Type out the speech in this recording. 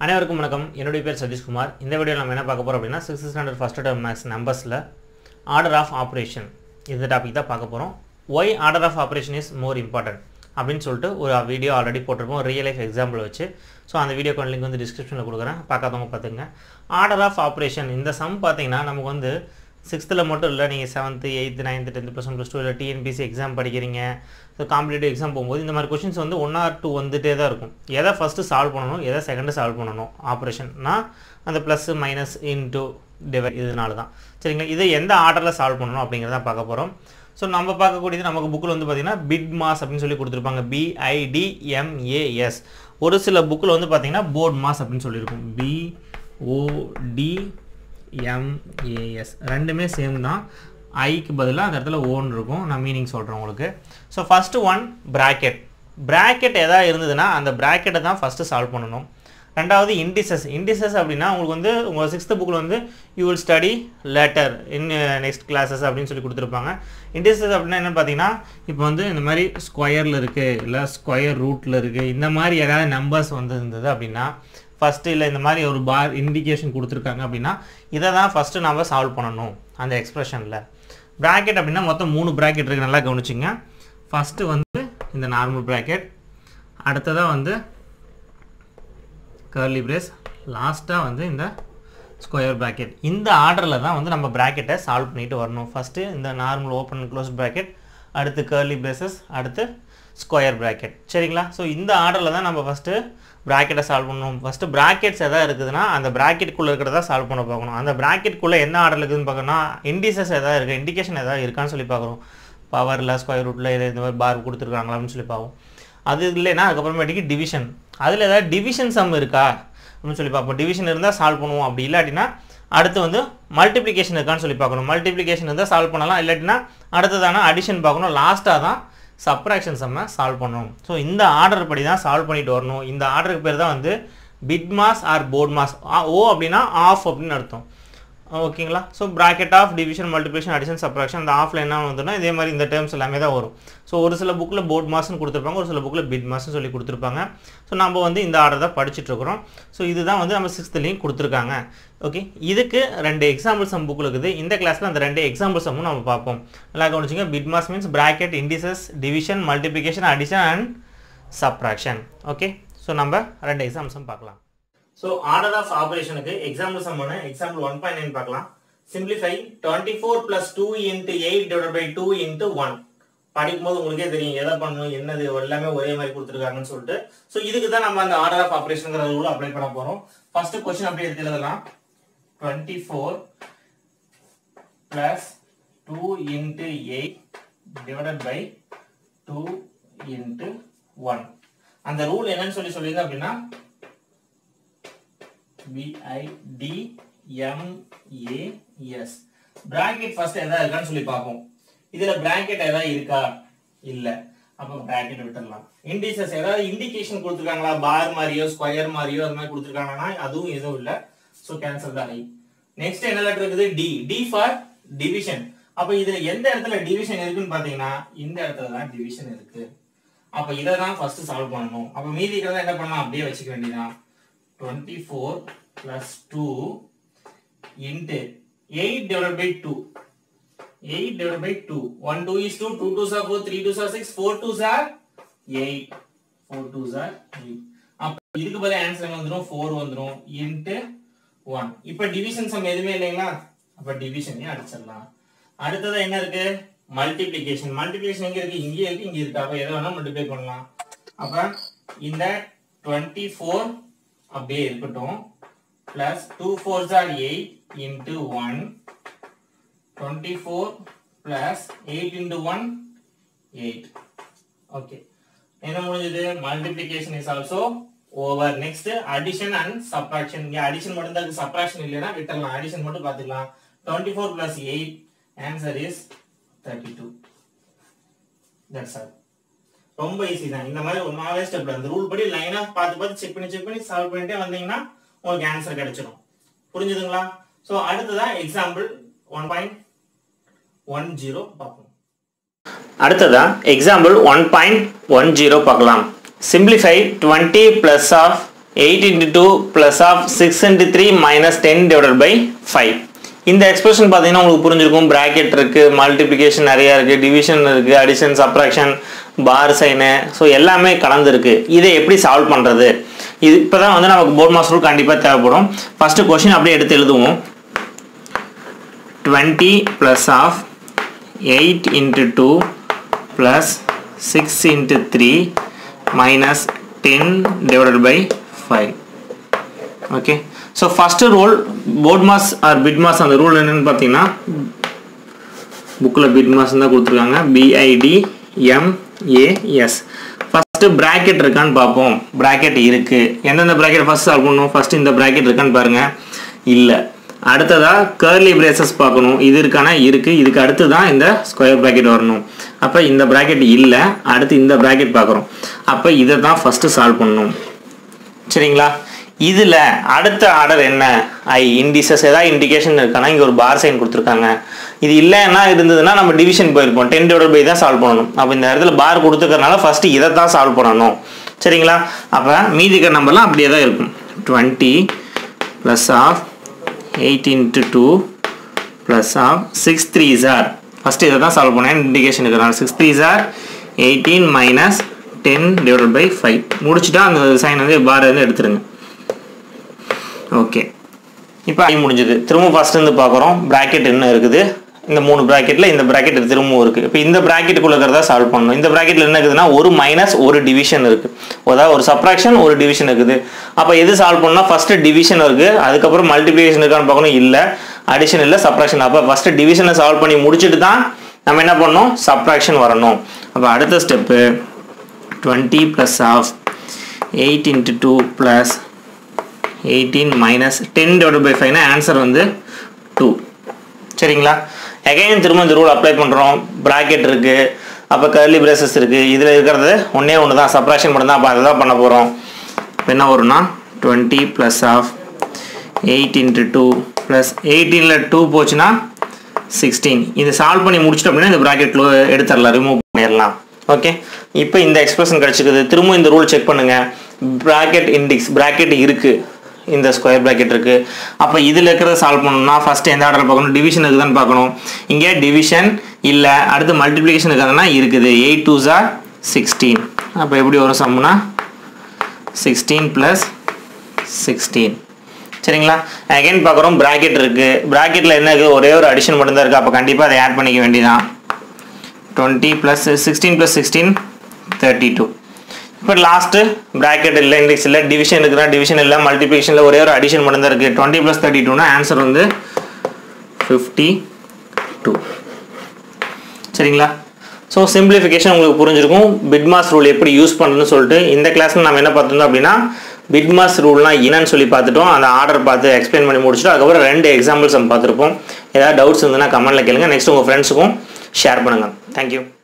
அனைவருக்கும் வணக்கம் என்னுடைய பேர் சதீஷ்குமார் இந்த வீடியோவில் நம்ம என்ன பார்க்க போகிறோம் அப்படின்னா sixth standard first term maths நம்பர்ஸில் ஆர்டர் ஆஃப் ஆப்ரேஷன் இந்த டாபிக் தான் பார்க்க போகிறோம் why order of operation is more important அப்படின்னு சொல்லிட்டு ஒரு வீடியோ ஆல்ரெடி போட்டிருப்போம் ரியல் லைஃப் எக்ஸாம்பிள் வச்சு ஸோ அந்த வீடியோ லிங்க் வந்து டிஸ்கிரிப்ஷனில் கொடுக்குறேன் பார்க்காதவங்க பார்த்துங்க ஆர்டர் ஆஃப் ஆப்ரேஷன் இந்த சம் பார்த்தீங்கன்னா நமக்கு வந்து சிக்ஸ்த்தில் மட்டும் இல்லை நீங்கள் seventh eighth ninth tenth plus one plus two இல்லை டிஎன்பிசி எக்ஸாம் படிக்கிறீங்க ஸோ காம்படிட்டிவ் எக்ஸாம் போகும்போது இந்த மாதிரி கொஷின்ஸ் வந்து ஒன் ஆர் டூ வந்துட்டே தான் இருக்கும் எதை ஃபஸ்ட்டு சால்வ் பண்ணணும் எதை செகண்டு சால்வ் பண்ணணும் ஆப்ரேஷன்னா அந்த ப்ளஸ் மைனஸ் இன்டூ டிவைட் இதனால தான் சரிங்களா இதை எந்த ஆர்டரில் சால்வ் பண்ணணும் அப்படிங்கிறத பார்க்க போகிறோம் ஸோ நம்ம பார்க்கக்கூடியது நமக்கு புக்கில் வந்து பார்த்திங்கன்னா பிட் மாஸ் அப்படின்னு சொல்லி கொடுத்துருப்பாங்க பிஐடிஎம்ஏஎஸ் ஒரு சில புக்கில் வந்து பார்த்திங்கன்னா போர்ட் மாஸ் அப்படின்னு சொல்லியிருக்கும் பிஓடி எம்ஏஎஸ் ரெண்டுமே சேம் தான் ஐக்கு பதிலாக அந்த இடத்துல ஓன் இருக்கும் நான் மீனிங் சொல்கிறேன் உங்களுக்கு so first one bracket bracket எதாவது இருந்ததுன்னா அந்த ப்ராக்கெட்டை தான் ஃபஸ்ட்டு சால்வ் பண்ணணும் ரெண்டாவது இண்டிசஸ் இண்டிசஸ் அப்படின்னா உங்களுக்கு வந்து உங்கள் சிக்ஸ்த்து புக்கில் வந்து you will study later in next classes அப்படின்னு சொல்லி கொடுத்துருப்பாங்க இண்டிசஸ் அப்படின்னா என்னென்னு பார்த்தீங்கன்னா இப்போ வந்து இந்த மாதிரி ஸ்கொயரில் இருக்குது இல்லை ஸ்கொயர் ரூட்டில் இருக்குது இந்த மாதிரி ஏதாவது நம்பர்ஸ் வந்து இருந்தது அப்படின்னா ஃபஸ்ட்டு இல்லை இந்த மாதிரி ஒரு பார் இண்டிகேஷன் கொடுத்துருக்காங்க அப்படின்னா இதை தான் ஃபஸ்ட்டு நம்ம சால்வ் பண்ணணும் அந்த எக்ஸ்ப்ரெஷனில் ப்ராக்கெட் அப்படின்னா மொத்தம் மூணு ப்ராக்கெட் இருக்குது நல்லா கவனிச்சிங்க ஃபஸ்ட்டு வந்து இந்த நார்மல் ப்ராக்கெட் அடுத்ததாக வந்து கர்லி பிரேஸ் லாஸ்ட்டாக வந்து இந்த ஸ்கொயர் ப்ராக்கெட் இந்த ஆர்டரில் தான் வந்து நம்ம ப்ராக்கெட்டை சால்வ் பண்ணிட்டு வரணும் ஃபஸ்ட்டு இந்த நார்மல் ஓப்பன் க்ளோஸ் ப்ராக்கெட் அடுத்து கர்லி பிரேசஸ் அடுத்து ஸ்கொயர் ப்ராக்கெட் சரிங்களா ஸோ இந்த ஆர்டரில் தான் நம்ம ஃபஸ்ட்டு ப்ராக்கெட்டை சால்வ் பண்ணணும் ஃபஸ்ட்டு ப்ராக்கெட்ஸ் எதாவது இருக்குதுன்னா அந்த ப்ராக்கெட்டுக்குள்ளே இருக்கிறதா சால்வ் பண்ண பார்க்கணும் அந்த ப்ராக்கெட்டுக்குள்ளே என்ன ஆர்டரில் இருக்குதுன்னு பார்க்கணும்னா இண்டிசஸ் எதாவது இருக்குது இண்டிகேஷன் எதாவது இருக்கான்னு சொல்லி பார்க்குறோம் பவரில் ஸ்கொயர் ரூட்டில் இது இந்த மாதிரி பார் கொடுத்துருக்காங்களா அப்படின்னு சொல்லி பார்ப்போம் அது இல்லைன்னா அதுக்கப்புறமேட்டுக்கு டிவிஷன் அதில் ஏதாவது டிவிஷன் சம் இருக்கா அப்படின்னு சொல்லி பார்ப்போம் டிவிஷன் இருந்தால் சால்வ் பண்ணுவோம் அப்படி இல்லாட்டினா அடுத்து வந்து மல்டிப்ளிகேஷன் இருக்கான்னு சொல்லி பார்க்கணும் மல்டிப்ளிகேஷன் இருந்தால் சால்வ் பண்ணலாம் இல்லாட்டினா அடுத்ததான அடிஷன் பார்க்கணும் லாஸ்ட்டாக தான் சப்ராக்ஷன் செம்ம சால்வ் பண்ணணும் ஸோ இந்த ஆர்டர் படி தான் சால்வ் பண்ணிட்டு வரணும் இந்த ஆர்டருக்கு பேர் தான் வந்து BIDMAS or BODMAS O அப்படின்னா ஆஃப் அப்படின்னு அர்த்தம் ஓகேங்களா so bracket of division multiplication addition subtraction அந்த ஆஃப்ல என்ன வந்துன்னா இதே மாதிரி இந்த டேர்ம்ஸ் எல்லாமே தான் வரும் ஸோ ஒரு சில புக்கில் போர்ட் மாஸ்னு கொடுத்துருப்பாங்க ஒரு சில புக்கில் பிட் மாஸ்னு சொல்லி கொடுத்துருப்பாங்க ஸோ நம்ம வந்து இந்த ஆர்டர் தான் படிச்சுட்டு இருக்கிறோம் ஸோ இதுதான் வந்து நம்ம சிக்ஸ்த்துலேயும் கொடுத்துருக்காங்க ஓகே இதுக்கு ரெண்டு எக்ஸாம்பிள் சம் புக்கில் இருக்குது இந்த கிளாஸில் அந்த ரெண்டு எக்ஸாம்பிள் சம்மும் நம்ம பார்ப்போம் நல்லா கவனிச்சிங்க BIDMAS means bracket indices division multiplication addition and subtraction okay so நம்ம ரெண்டு எக்ஸாம்பிள் சம் பார்க்கலாம் ஸோ ஆர்டர் ஆஃப் ஆபரேஷனுக்கு எக்ஸாம்பிள் சம் ஒன்று எக்ஸாம்பிள் ஒன் பாயிண்ட் நைன் பார்க்கலாம் simplify twenty four plus two into eight divide by two into one படிக்கும்போது உங்களுக்கே தெரியும் எதை பண்ணணும் என்னது எல்லாமே ஒரே மாதிரி கொடுத்துருக்காங்கன்னு சொல்லிட்டு ஸோ இதுக்கு தான் நம்ம அந்த ஆர்டர் ஆஃப் ஆபரேஷனுங்கிற ரூல் அப்ளை பண்ண போறோம் ஃபர்ஸ்ட் கொஸ்டின் அப்படி எடுத்து எழுதலாம் twenty four plus two into eight divided by two into one அந்த ரூல் என்னன்னு சொல்லி சொல்லியிருந்தேன் அப்படின்னா பிஐடிஎம்ஏஎஸ் பிராக்கெட் ஃபர்ஸ்ட் எதாவது இருக்கான்னு சொல்லி பார்ப்போம் இதுல பிராக்கெட் ஏதாவது இருக்கா இல்ல அப்ப பிராக்கெட் விட்டுடலாம் இண்டிசஸ் ஏதாவது இண்டிகேஷன் கொடுத்துருக்காங்களா பார் மாதிரியோ ஸ்கொயர் மாதிரியோ அது மாதிரி கொடுத்துருக்காங்கன்னா அதுவும் எதுவும் இல்ல சோ கேன்சல் தான் ஐ நெக்ஸ்ட் என்ன லெட்டர் இருக்குது டி டி ஃபார் டிவிஷன் அப்ப இதுல எந்த இடத்துல டிவிஷன் இருக்குன்னு பாத்தீங்கன்னா இந்த இடத்துல தான் டிவிஷன் இருக்கு அப்ப இதை தான் ஃபர்ஸ்ட் சால்வ் பண்ணணும் அப்ப மீதி இருக்கிறத என்ன பண்ணலாம் அப்படியே வச்சுக்க வேண்டியதான் twenty four plus two into eight divide by two eight divide by two one two is two two two are four three two are six four two are eight four two are eight அப்ப இதுக்கு பதில் answer வந்துடும் four வந்துடும் into one இப்ப division sum எதுவுமே இல்லைங்களா அப்ப டிவிஷனே அடிச்சிடலாம் அடுத்தது என்ன இருக்கு மல்டிப்ளிகேஷன் மல்டிப்ளிகேஷன் எங்க இருக்கு இங்கே இருக்கு இங்க இருக்கு அப்ப எதை வேணா மல்டிப்ளை பண்ணலாம் அப்ப இந்த டுவெண்ட்டி ஃபோர் அப்படியே இருக்கட்டும் plus two four or eight into one twenty four plus eight into one eight okay என்ன முடிஞ்சது multiplication is also over next addition and subtraction இங்க அடிஷன் மட்டும் தான் சப்ராக்ஷன் இல்லைன்னா விட்டுறலாம் அடிஷன் மட்டும் பார்த்துக்கலாம் twenty four plus eight answer is thirty two that's all ரொம்ப ஈஸி தான் இந்த மாதிரி ஒரு நாலே ஸ்டெப் அந்த ரூல் படி லைனா பார்த்து பார்த்து செக் பண்ணி செக் பண்ணி சால்வ் பண்ணிட்டே வந்தீங்கன்னா உங்களுக்கு ஆன்சர் கிடைச்சிடும் புரிஞ்சுதுங்களா ஸோ அடுத்ததா example one point one zero பார்ப்போம் அடுத்ததா example one point one zero பார்க்கலாம் simplify twenty plus of eight into two plus of six into three minus ten divided by five இந்த எக்ஸ்பிரஷன் பார்த்தீங்கன்னா உங்களுக்கு புரிஞ்சிருக்கும் ப்ராக்கெட் இருக்குது மல்டிப்ளிகேஷன் நிறையா இருக்குது டிவிஷன் இருக்குது addition subtraction bar sign so எல்லாமே கலந்துருக்கு இதை எப்படி சால்வ் பண்ணுறது இது இப்போ தான் வந்து நமக்கு போர்ட் மாஸ் ரூல் கண்டிப்பாக தேவைப்படும் ஃபஸ்ட்டு கொஷின் அப்படியே எடுத்து எழுதுவோம் twenty plus of eight into two plus six into three minus ten divided by five okay so first rule BODMAS or BIDMAS அந்த ரூல் என்னென்னு பார்த்தீங்கன்னா புக்கில் பிட் மாஸ் தான் கொடுத்துருக்காங்க பிஐடி எம்ஏஎஸ் ஃபஸ்ட்டு ப்ராக்கெட் இருக்கான்னு பார்ப்போம் bracket இருக்குது எந்தெந்த ப்ராக்கெட் ஃபஸ்ட் சால்வ் பண்ணணும் ஃபஸ்ட்டு இந்த ப்ராக்கெட் இருக்கான்னு பாருங்கள் இல்லை அடுத்ததாக கேர்லி பிரேசஸ் பார்க்கணும் இது இருக்கானா இருக்குது இதுக்கு அடுத்து தான் இந்த ஸ்கொயர் ப்ராக்கெட் வரணும் அப்போ இந்த ப்ராக்கெட் இல்லை அடுத்து இந்த ப்ராக்கெட் பார்க்குறோம் அப்போ இதை தான் ஃபஸ்ட்டு சால்வ் பண்ணணும் சரிங்களா இதில் அடுத்த ஆர்டர் என்ன ஐ இண்டிசஸ் ஏதாவது இண்டிகேஷன் இருக்கானா இங்கே ஒரு பார் சைன் கொடுத்துருக்காங்க இது இல்லைன்னா இருந்ததுன்னா நம்ம டிவிஷன் போயிருப்போம் டென் டிவைட் பை தான் சால்வ் பண்ணணும் அப்போ இந்த இடத்துல பார் கொடுத்துக்கறனால ஃபஸ்ட்டு இதை தான் சால்வ் பண்ணணும் சரிங்களா அப்போ மீதிக்கிற நம்பர்லாம் அப்படியே தான் இருக்கும் twenty plus of eight into two plus of six three sir first இதை தான் சால்வ் பண்ணேன் இண்டிகேஷன் இருக்கிறனால six three sir eighteen minus ten divide by five முடிச்சுட்டா அந்த சைன் வந்து பார் வந்து எடுத்துருங்க ஓகே இப்போ ஐ முடிஞ்சது திரும்ப ஃபஸ்ட் இருந்து பார்க்குறோம் ப்ராக்கெட் என்ன இருக்குது இந்த மூணு ப்ராக்கெட்டில் இந்த ப்ராக்கெட் திரும்பவும் இருக்குது இப்போ இந்த ப்ராக்கெட்டுக்குள்ள இருக்கிறதா சால்வ் பண்ணணும் இந்த ப்ராக்கெட்டில் என்ன இருக்குதுன்னா ஒரு மைனஸ் ஒரு டிவிஷன் இருக்குது அதாவது ஒரு சப்ராக்ஷன் ஒரு டிவிஷன் இருக்குது அப்போ எது சால்வ் பண்ணால் ஃபஸ்ட்டு டிவிஷன் இருக்குது அதுக்கப்புறம் மல்டிப்ளிகேஷன் இருக்கான்னு பார்க்கணும் இல்லை அடிஷன் இல்லை சப்ராக்ஷன் அப்போ ஃபஸ்ட்டு டிவிஷனை சால்வ் பண்ணி முடிச்சுட்டு தான் நம்ம என்ன பண்ணணும் சப்ராக்ஷன் வரணும் அப்போ அடுத்த step twenty plus of eight into two plus eighteen minus ten divide by ஃபைவ்னா ஆன்சர் வந்து டூ சரிங்களா எகைன் திரும்ப இந்த ரூல் அப்ளை பண்ணுறோம் ப்ராக்கெட் இருக்குது அப்போ கர்லி பிரேசஸ் இருக்குது இதில் இருக்கிறது ஒன்றே ஒன்று தான் சப்ராக்ஷன் மட்டும் தான் அப்போ அதை தான் பண்ண போகிறோம் இப்போ என்ன வரும்னா twenty plus of eight into two plus எயிட்டீனில் டூ போச்சுன்னா சிக்ஸ்டீன் இது சால்வ் பண்ணி முடிச்சிட்டோம் அப்படின்னா இந்த ப்ராக்கெட்டில் எடுத்துடலாம் ரிமூவ் பண்ணிடலாம் ஓகே இப்போ இந்த எக்ஸ்பிரஷன் கிடச்சிக்குது திரும்ப இந்த ரூல் செக் பண்ணுங்கள் ப்ராக்கெட் இண்டிக்ஸ் ப்ராக்கெட் இருக்குது இந்த ஸ்கொயர் ப்ராக்கெட் இருக்குது அப்போ இதில் இருக்கிறத சால்வ் பண்ணணும்னா ஃபஸ்ட்டு எந்த ஆர்டர் பார்க்கணும் டிவிஷன் இருக்குதான்னு பார்க்கணும் இங்கே டிவிஷன் இல்லை அடுத்து மல்டிப்ளிகேஷன் இருக்குதுன்னா இருக்குது எயிட் டூ ஜார் சிக்ஸ்டீன் அப்போ எப்படி வரும் சம்னா சிக்ஸ்டீன் ப்ளஸ் சிக்ஸ்டீன் சரிங்களா அகைன் பார்க்குறோம் ப்ராக்கெட் இருக்குது ப்ராக்கெட்டில் என்ன இருக்குது ஒரே ஒரு அடிஷன் மட்டும்தான் இருக்குது அப்போ கண்டிப்பாக அதை ஆட் பண்ணிக்க வேண்டியதான் twenty plus sixteen plus sixteen thirty two இப்போ லாஸ்ட்டு ப்ராக்கெட் இல்லை இண்டெக்ஸ் இல்லை டிவிஷன் இருக்குன்னா டிவிஷன் இல்லை மல்டிப்ளிகேஷனில் ஒரே ஒரு அடிஷன் மட்டும் தான் இருக்குது டுவெண்ட்டி ப்ளஸ் தேர்ட்டி டூனா ஆன்சர் வந்து ஃபிஃப்டி டூ சரிங்களா ஸோ சிம்பிளிஃபிகேஷன் உங்களுக்கு புரிஞ்சிருக்கும் பிட்மாஸ் ரூல் எப்படி யூஸ் பண்ணுறதுன்னு சொல்லிட்டு இந்த கிளாஸில் நம்ம என்ன பார்த்துருந்தோம் அப்படின்னா பிட்மாஸ் ரூல்னால் என்னன்னு சொல்லி பார்த்துட்டோம் அந்த ஆர்டர் பார்த்து எக்ஸ்பிளைன் பண்ணி முடிச்சுட்டு அதுக்கப்புறம் ரெண்டு எக்ஸாம்பிள்ஸ் நம்ம பார்த்துருப்போம் ஏதாவது டவுட்ஸ் இருந்ததுன்னா கமெண்ட்டில் கேளுங்க நெக்ஸ்ட் உங்கள் ஃப்ரெண்ட்ஸுக்கும் ஷேர் பண்ணுங்கள் தேங்க்யூ